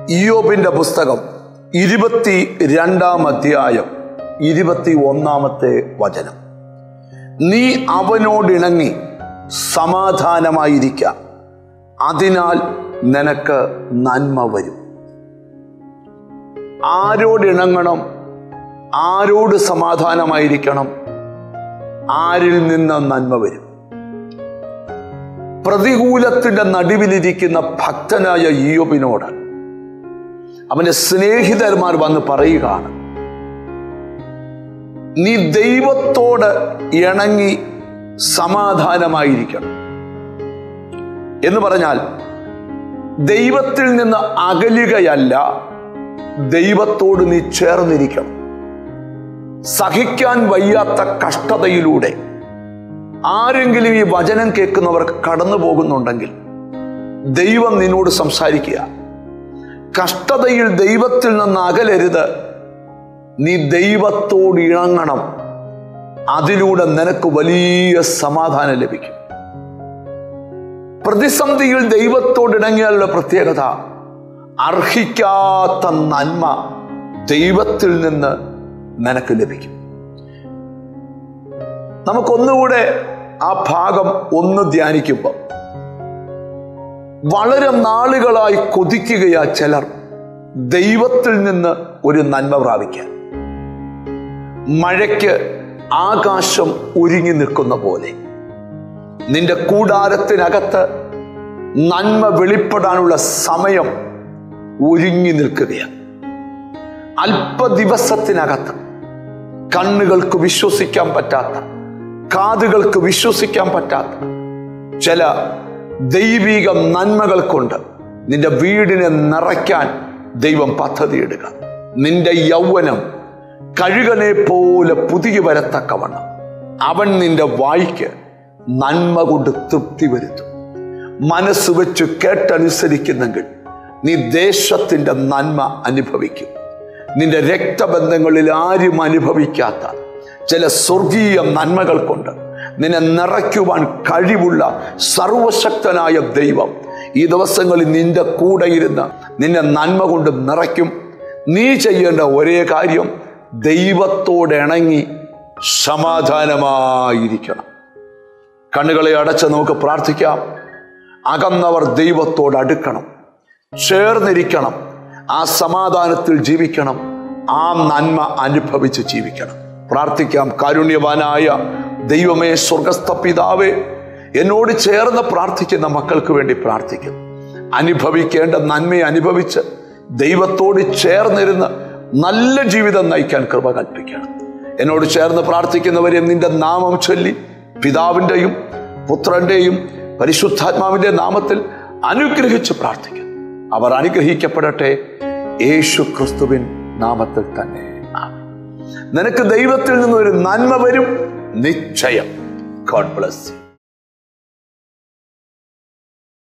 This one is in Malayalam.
ഇയോബിന്റെ പുസ്തകം ഇരുപത്തി രണ്ടാം അധ്യായം ഇരുപത്തി ഒന്നാമത്തെ വചനം നീ അവനോടിണങ്ങി സമാധാനമായിരിക്ക അതിനാൽ നിനക്ക് നന്മ വരും ആരോടിണങ്ങണം ആരോട് സമാധാനമായിരിക്കണം ആരിൽ നിന്ന് നന്മ വരും പ്രതികൂലത്തിന്റെ നടുവിലിരിക്കുന്ന ഭക്തനായ ഈയോബിനോട് അവന്റെ സ്നേഹിതന്മാർ വന്ന് പറയുകയാണ് നീ ദൈവത്തോട് ഇണങ്ങി സമാധാനമായിരിക്കണം എന്ന് പറഞ്ഞാൽ ദൈവത്തിൽ നിന്ന് അകലുകയല്ല ദൈവത്തോട് നീ ചേർന്നിരിക്കണം സഹിക്കാൻ വയ്യാത്ത കഷ്ടതയിലൂടെ ആരെങ്കിലും ഈ വചനം കേൾക്കുന്നവർ കടന്നു പോകുന്നുണ്ടെങ്കിൽ ദൈവം നിന്നോട് സംസാരിക്കുക കഷ്ടതയിൽ ദൈവത്തിൽ നിന്ന് അകലരുത് നീ ദൈവത്തോട് ഇണങ്ങണം അതിലൂടെ നിനക്ക് വലിയ സമാധാനം ലഭിക്കും പ്രതിസന്ധിയിൽ ദൈവത്തോട് ഇണങ്ങിയാലുള്ള പ്രത്യേകത അർഹിക്കാത്ത നന്മ ദൈവത്തിൽ നിന്ന് നിനക്ക് ലഭിക്കും നമുക്കൊന്നുകൂടെ ആ ഭാഗം ഒന്ന് ധ്യാനിക്കുമ്പോൾ വളരെ നാളുകളായി കൊതിക്കുകയാ ചിലർ ദൈവത്തിൽ നിന്ന് ഒരു നന്മ പ്രാപിക്കാൻ മഴയ്ക്ക് ആകാശം ഒരുങ്ങി നിൽക്കുന്ന പോലെ നിന്റെ കൂടാരത്തിനകത്ത് നന്മ വെളിപ്പെടാനുള്ള സമയം ഒരുങ്ങി നിൽക്കുകയാണ് അല്പദിവസത്തിനകത്ത് കണ്ണുകൾക്ക് വിശ്വസിക്കാൻ പറ്റാത്ത കാതുകൾക്ക് വിശ്വസിക്കാൻ പറ്റാത്ത ചില ദൈവിക നന്മകൾ കൊണ്ട് നിന്റെ വീടിനെ നിറയ്ക്കാൻ ദൈവം പദ്ധതിയിടുക നിന്റെ യൗവനം കഴുകനെ പോലെ പുതിയ വരത്തക്കവണ്ണം അവൻ നിന്റെ വായിക്ക് നന്മ കൊണ്ട് തൃപ്തി വരുത്തും മനസ്സ് വെച്ച് കേട്ടനുസരിക്കുന്നെങ്കിൽ നീ ദേശത്തിന്റെ നന്മ അനുഭവിക്കും നിന്റെ രക്തബന്ധങ്ങളിൽ ആരും അനുഭവിക്കാത്ത ചില സ്വർഗീയ നന്മകൾ കൊണ്ട് നിന്നെ നിറയ്ക്കുവാൻ കഴിവുള്ള സർവശക്തനായ ദൈവം ഈ ദിവസങ്ങളിൽ നിന്റെ കൂടെ ഇരുന്ന് നിന്നെ നന്മ കൊണ്ട് നിറയ്ക്കും നീ ചെയ്യേണ്ട ഒരേ കാര്യം ദൈവത്തോട് ഇണങ്ങി സമാധാനമായിരിക്കണം കണ്ണുകളെ അടച്ച് നമുക്ക് പ്രാർത്ഥിക്കാം അകന്നവർ ദൈവത്തോട് അടുക്കണം ചേർന്നിരിക്കണം ആ സമാധാനത്തിൽ ജീവിക്കണം ആ നന്മ അനുഭവിച്ച് ജീവിക്കണം പ്രാർത്ഥിക്കാം കാരുണ്യവാനായ ദൈവമേ സ്വർഗസ്ഥ പിതാവേ എന്നോട് ചേർന്ന് പ്രാർത്ഥിക്കുന്ന മക്കൾക്ക് വേണ്ടി പ്രാർത്ഥിക്കുന്നു അനുഭവിക്കേണ്ട നന്മയെ അനുഭവിച്ച് ദൈവത്തോട് ചേർന്നിരുന്ന് നല്ല ജീവിതം നയിക്കാൻ കൃപ കൽപ്പിക്കണം എന്നോട് ചേർന്ന് പ്രാർത്ഥിക്കുന്നവരെ നിന്റെ നാമം ചൊല്ലി പിതാവിൻ്റെയും പുത്രന്റെയും പരിശുദ്ധാത്മാവിന്റെ നാമത്തിൽ അനുഗ്രഹിച്ച് പ്രാർത്ഥിക്കുന്നു അവർ അനുഗ്രഹിക്കപ്പെടട്ടെ യേശു ക്രിസ്തുവിൻ നാമത്തിൽ തന്നെ ആമേൻ. നിനക്ക് ദൈവത്തിൽ നിന്ന് ഒരു നന്മ വരും നിശ്ചയം ഗോഡ് ബ്ലസ് യു